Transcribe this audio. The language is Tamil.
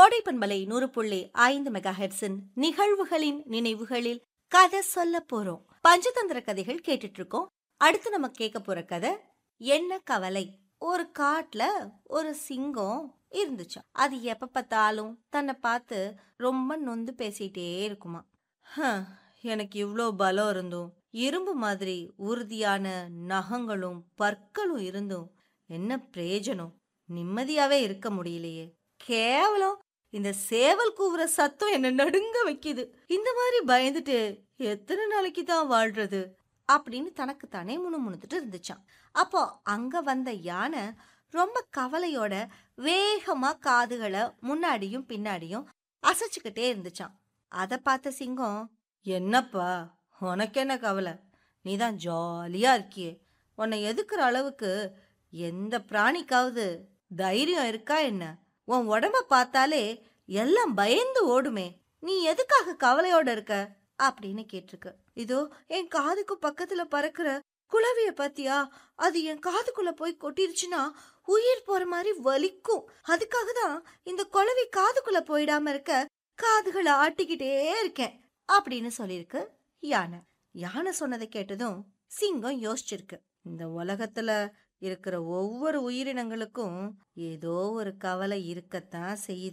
கோடை பண்பலை நூறு புள்ளி ஐந்து மெகா ஹெட்ஸின் நிகழ்வுகளின் நினைவுகளில் கதை சொல்ல போறோம் பஞ்சதந்திர கதைகள் கேட்டுட்டு இருக்கோம் அடுத்து நம்ம கேட்க போற கதை என்ன கவலை ஒரு காட்டுல ஒரு சிங்கம் இருந்துச்சு அது எப்ப பார்த்தாலும் தன்னை பார்த்து ரொம்ப நொந்து பேசிட்டே இருக்குமா "ஹம், எனக்கு இவ்ளோ பலம் இருந்தும் இரும்பு மாதிரி உறுதியான நகங்களும் பற்களும் இருந்தும் என்ன பிரயோஜனம் நிம்மதியாவே இருக்க முடியலையே கேவலம் இந்த சேவல் கூவுற சத்தம் என்ன நடுங்க வைக்குது இந்த மாதிரி பயந்துட்டு எத்தனை நாளைக்கு தான் வாழ்றது அப்படின்னு தனக்கு தானே முணுமுணுத்துட்டு இருந்துச்சான் அப்போ அங்க வந்த யானை ரொம்ப கவலையோட வேகமா காதுகளை முன்னாடியும் பின்னாடியும் அசைச்சுக்கிட்டே இருந்துச்சான் அதை பார்த்த சிங்கம் என்னப்பா உனக்கு என்ன கவலை நீ தான் ஜாலியா இருக்கியே உன்னை எதுக்குற அளவுக்கு எந்த பிராணிக்காவது தைரியம் இருக்கா என்ன உன் உடம்ப பார்த்தாலே எல்லாம் பயந்து ஓடுமே நீ எதுக்காக கவலையோட இருக்க அப்படின்னு கேட்டிருக்கு இதோ என் காதுக்கு பக்கத்துல பறக்கிற குளவிய பாத்தியா அது என் காதுக்குள்ள போய் கொட்டிருச்சுன்னா உயிர் போற மாதிரி வலிக்கும் அதுக்காக தான் இந்த குளவி காதுக்குள்ள போயிடாம இருக்க காதுகளை ஆட்டிக்கிட்டே இருக்கேன் அப்படின்னு சொல்லியிருக்கு யானை யானை சொன்னதை கேட்டதும் சிங்கம் யோசிச்சிருக்கு இந்த உலகத்துல இருக்கிற ஒவ்வொரு உயிரினங்களுக்கும் ஏதோ ஒரு கவலை இருக்கத்தான் செய்யுது